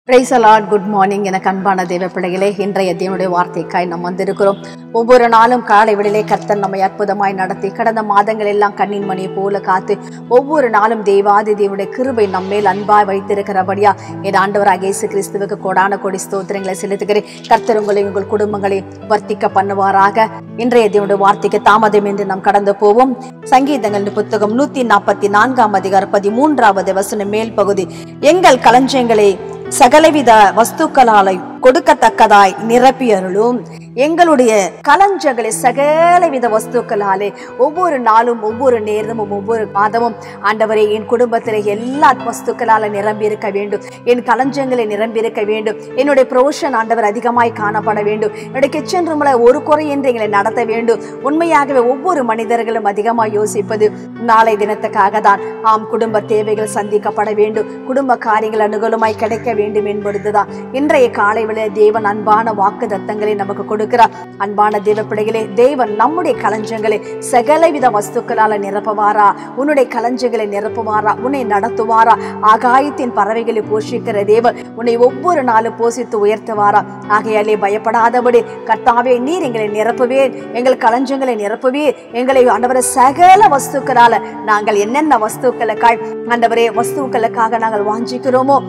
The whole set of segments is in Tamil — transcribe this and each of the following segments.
பிரைஸ் அலாட் குட் மார்னிங் எனக்கு அன்பான தேவ பிள்ளைகளே இன்றைய தேவனுடைய வார்த்தைக்காய் நாம் வந்திருக்கிறோம் ஒவ்வொரு நாளும் காலை விடிலே கர்த்தர் நம்மை அற்புதமாய் நடத்தி கடந்த மாதங்கள் எல்லாம் கண்ணின் மணியை போல காத்து ஒவ்வொரு நாளும் தேவாதி தேவனுடைய கிருபை நம்மேல் அன்பாய் வைத்திருக்கிறபடியா என் ஆண்டவராக இயேசு கிறிஸ்துவுக்கு கோடான கொடி ஸ்தோத்திரங்களை செலுத்துகிறேன் கர்த்தர் உங்களை உங்கள் குடும்பங்களை வர்த்திக்க பண்ணுவாராக இன்றைய தேவனுடைய வார்த்தைக்கு தாமதம் என்று நாம் கடந்து போவோம் சங்கீதங்கள் புத்தகம் நூத்தி நாற்பத்தி நான்காம் அதிகாரம் பதிமூன்றாவது வசனம் மேல் பகுதி எங்கள் களஞ்சியங்களை சகலவித வஸ்துக்களாலை கொடுக்கத்தக்கதாய் நிரப்பியருளும் எங்களுடைய களஞ்சங்களை சகலவித வஸ்துக்களாலே ஒவ்வொரு நாளும் ஒவ்வொரு நேரமும் ஒவ்வொரு மாதமும் ஆண்டவரே என் குடும்பத்தில் எல்லா வஸ்துக்களால நிரம்பி இருக்க வேண்டும் என் களஞ்சங்களை நிரம்பி இருக்க வேண்டும் என்னுடைய ப்ரொஃபஷன் ஆண்டவர் அதிகமாய் காணப்பட வேண்டும் என்னுடைய கிச்சன் ரூம்ல ஒரு குறையின்றி எங்களை நடத்த வேண்டும் உண்மையாகவே ஒவ்வொரு மனிதர்களும் அதிகமாக யோசிப்பது நாளை தினத்துக்காக தான் ஆம் குடும்ப தேவைகள் சந்திக்கப்பட வேண்டும் குடும்ப காரியங்கள் அனுகூலமாய் கிடைக்க வேண்டும் என்பதுதான் இன்றைய காலை வேளை தேவன் அன்பான வாக்கு தத்தங்களை நமக்கு கொடுக்கிறார் அன்பான தேவ பிள்ளைகளே தேவன் நம்முடைய களஞ்சங்களை சகலவித வஸ்துக்களால நிரப்புவாரா உன்னுடைய களஞ்சங்களை நிரப்புவாரா உன்னை நடத்துவாரா ஆகாயத்தின் பறவைகளை போஷிக்கிற தேவன் உன்னை ஒவ்வொரு நாளும் போஷித்து உயர்த்துவாரா ஆகையாலே பயப்படாதபடி கர்த்தாவே நீர் எங்களை நிரப்புவேன் எங்கள் களஞ்சங்களை நிரப்புவேன் எங்களை ஆண்டவரை சகல வஸ்துக்களால நாங்கள் என்னென்ன வஸ்துக்களுக்காய் ஆண்டவரே வஸ்துக்களுக்காக நாங்கள் வாஞ்சிக்கிறோமோ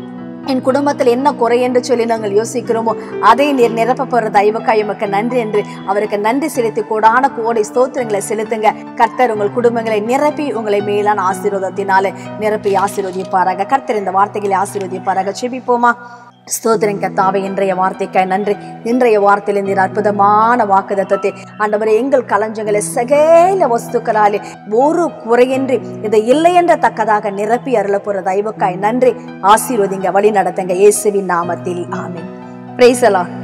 என் குடும்பத்தில் என்ன குறை என்று சொல்லி நாங்கள் யோசிக்கிறோமோ அதை நீர் நிரப்ப போற தயவுக்காய் எமக்கு நன்றி என்று அவருக்கு நன்றி செலுத்தி கூடான கோடை ஸ்தோத்திரங்களை செலுத்துங்க கர்த்தர் உங்கள் குடும்பங்களை நிரப்பி உங்களை மேலான ஆசீர்வாதத்தினால நிரப்பி ஆசீர்வதிப்பாராக கர்த்தர் இந்த வார்த்தைகளை ஆசீர்வதிப்பாராக செபிப்போமா ஸ்தோத்திரம் கத்தாவை இன்றைய வார்த்தைக்காய் நன்றி இன்றைய வார்த்தையில் இந்த அற்புதமான வாக்குதத்தத்தை ஆண்டவரே எங்கள் களஞ்சங்களை சகல வஸ்துக்களாலே ஒரு குறையின்றி இதை இல்லை என்ற தக்கதாக நிரப்பி அருள போற தயவுக்காய் நன்றி ஆசீர்வதிங்க வழி நடத்துங்க இயேசுவின் நாமத்தில் ஆமென் பிரைசலா